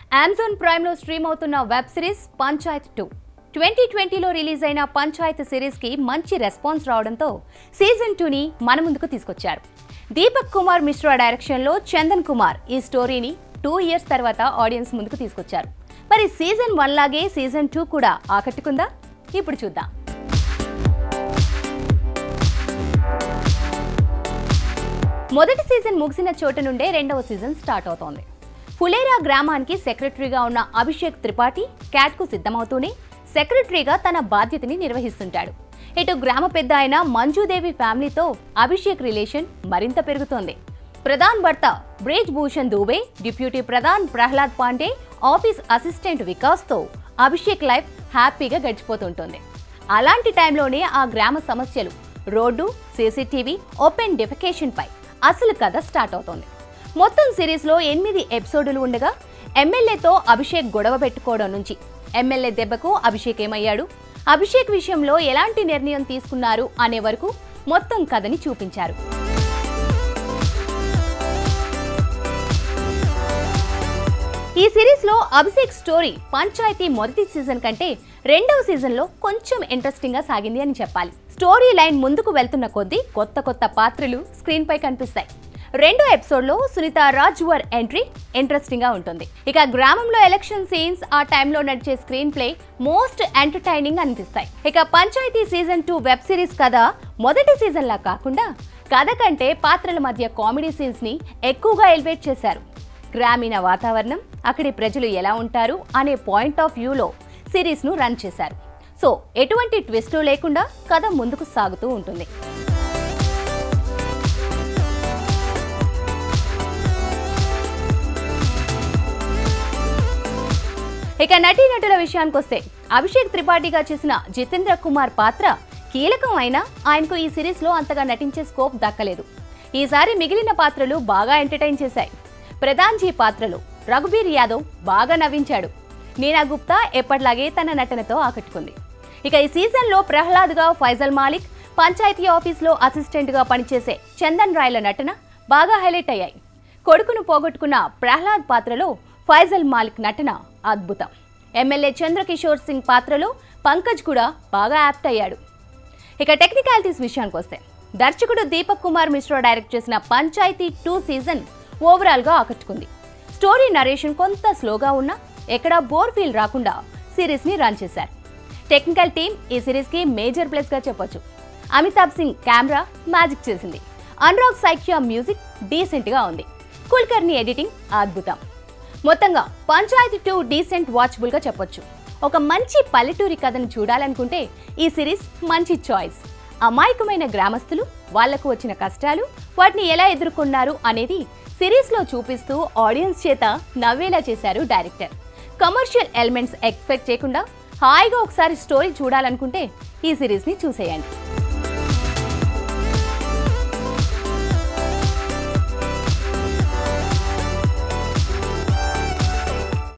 Amazon ప్రైమ్లో stream అవుతున్న web series Panchayat two twenty ట్వంటీలో రిలీజ్ అయిన పంచాయత్ సిరీస్కి మంచి రెస్పాన్స్ రావడంతో సీజన్ టూని మన ముందుకు తీసుకొచ్చారు దీపక్ కుమార్ మిశ్రా డైరెక్షన్లో చందన్ కుమార్ ఈ స్టోరీని టూ ఇయర్స్ తర్వాత ఆడియన్స్ ముందుకు తీసుకొచ్చారు మరి సీజన్ వన్ లాగే సీజన్ టూ కూడా ఆకట్టుకుందా ఇప్పుడు చూద్దాం మొదటి సీజన్ ముగిసిన చోట నుండే రెండవ సీజన్ స్టార్ట్ అవుతోంది ఫులేరా గ్రామానికి సెక్రటరీగా ఉన్న అభిషేక్ త్రిపాఠి క్యాట్కు సిద్ధమవుతూనే సెక్రటరీగా తన బాధ్యతని నిర్వహిస్తుంటాడు ఇటు గ్రామ పెద్ద అయిన మంజుదేవి ఫ్యామిలీతో అభిషేక్ రిలేషన్ మరింత పెరుగుతోంది ప్రధాన్ భర్త Brij Bhushan Dubey deputy Pradhan Prahlad Pandey office assistant వికాస్తో అభిషేక్ లైఫ్ హ్యాపీగా గడిచిపోతుంటుంది అలాంటి టైంలోనే ఆ గ్రామ సమస్యలు రోడ్డు సీసీటీవీ ఓపెన్ డెఫికేషన్ పై అసలు కథ స్టార్ట్ అవుతోంది మొత్తం సిరీస్లో ఎనిమిది ఎపిసోడులు ఉండగా ఎమ్మెల్యేతో అభిషేక్ గొడవ పెట్టుకోవడం నుంచి ఎమ్మెల్యే దెబ్బకు అభిషేక్ ఏమయ్యాడు అభిషేక్ విషయంలో ఎలాంటి నిర్ణయం తీసుకున్నారు అనే వరకు మొత్తం కథని చూపించారు ఈ సిరీస్ లో అభిషేక్ స్టోరీ పంచాయతీ మొదటి సీజన్ కంటే రెండవ సీజన్ లో కొంచెం ఇంట్రెస్టింగ్ గా సాగింది అని చెప్పాలి స్టోరీ లైన్ ముందుకు వెళ్తున్న కొద్దీ కొత్త కొత్త పాత్రలు స్క్రీన్ పై కనిపిస్తాయి రెండో ఎపిసోడ్ లో సునీత రాజ్వర్ ఎంట్రీ ఇంట్రెస్టింగ్ గా ఉంటుంది ఇక గ్రామంలో ఎలక్షన్ సీన్స్ ఆ టైంలో నడిచే స్క్రీన్ ప్లే మోస్ట్ ఎంటర్టైనింగ్ అనిపిస్తాయి ఇక Panchayat season two web series కథ మొదటి సీజన్ లా కాకుండా కథ కంటే పాత్రల మధ్య కామెడీ సీన్స్ ని ఎక్కువగా ఎలివేట్ చేశారు గ్రామీణ వాతావరణం అక్కడి ప్రజలు ఎలా ఉంటారు అనే పాయింట్ ఆఫ్ వ్యూలో సిరీస్ను రన్ చేశారు సో ఎటువంటి ట్విస్టు లేకుండా కథ ముందుకు సాగుతూ ఉంటుంది ఇక నటీనటుల విషయానికి వస్తే అభిషేక్ త్రిపాఠిగా చేసిన జితేంద్ర కుమార్ పాత్ర కీలకం అయినా ఆయనకు ఈ సిరీస్లో అంతగా నటించే స్కోప్ దక్కలేదు ఈసారి మిగిలిన పాత్రలు బాగా ఎంటర్టైన్ చేశాయి ప్రధాన్జీ పాత్రలో రఘుబీర్ యాదవ్ బాగా నవ్వించాడు నీనా గుప్తా ఎప్పటిలాగే తన నటనతో ఆకట్టుకుంది ఇక ఈ సీజన్లో ప్రహ్లాద్గా ఫైజల్ మాలిక్ పంచాయతీ ఆఫీస్లో అసిస్టెంట్గా పనిచేసే చందన్ రాయ్ల నటన బాగా హైలైట్ అయ్యాయి కొడుకును పోగొట్టుకున్న ప్రహ్లాద్ పాత్రలో ఫైజల్ మాలిక్ నటన అద్భుతం ఎమ్మెల్యే చంద్రకిషోర్ సింగ్ పాత్రలో పంకజ్ కూడా బాగా యాప్ట్ అయ్యాడు ఇక టెక్నికాలిటీస్ విషయానికి వస్తే దర్శకుడు దీపక్ కుమార్ మిశ్రా డైరెక్ట్ చేసిన పంచాయతీ టూ సీజన్ ఓవరాల్గా ఆకట్టుకుంది స్టోరీ నరేషన్ కొంత స్లోగా ఉన్నా ఎక్కడా బోర్ ఫీల్ రాకుండా సిరీస్ని రన్ చేశారు టెక్నికల్ టీం ఈ సిరీస్కి మేజర్ ప్లస్గా చెప్పొచ్చు అమితాబ్ సింగ్ కెమెరా మ్యాజిక్ చేసింది అనురాగ్ సైక్యా మ్యూజిక్ డీసెంట్గా ఉంది కుల్కర్ని ఎడిటింగ్ అద్భుతం మొత్తంగా పంచాయతీ టూ డీసెంట్ వాచబుల్గా చెప్పొచ్చు ఒక మంచి పల్లెటూరి కథను చూడాలనుకుంటే ఈ సిరీస్ మంచి చాయిస్ అమాయకమైన గ్రామస్తులు వాళ్లకు వచ్చిన కష్టాలు వాటిని ఎలా ఎదుర్కొన్నారు అనేది సిరీస్లో చూపిస్తూ ఆడియన్స్ చేత నవ్వేలా చేశారు డైరెక్టర్ కమర్షియల్ ఎలిమెంట్స్ ఎక్స్పెక్ట్ చేయకుండా హాయిగా ఒకసారి స్టోరీ చూడాలనుకుంటే ఈ సిరీస్ని చూసేయండి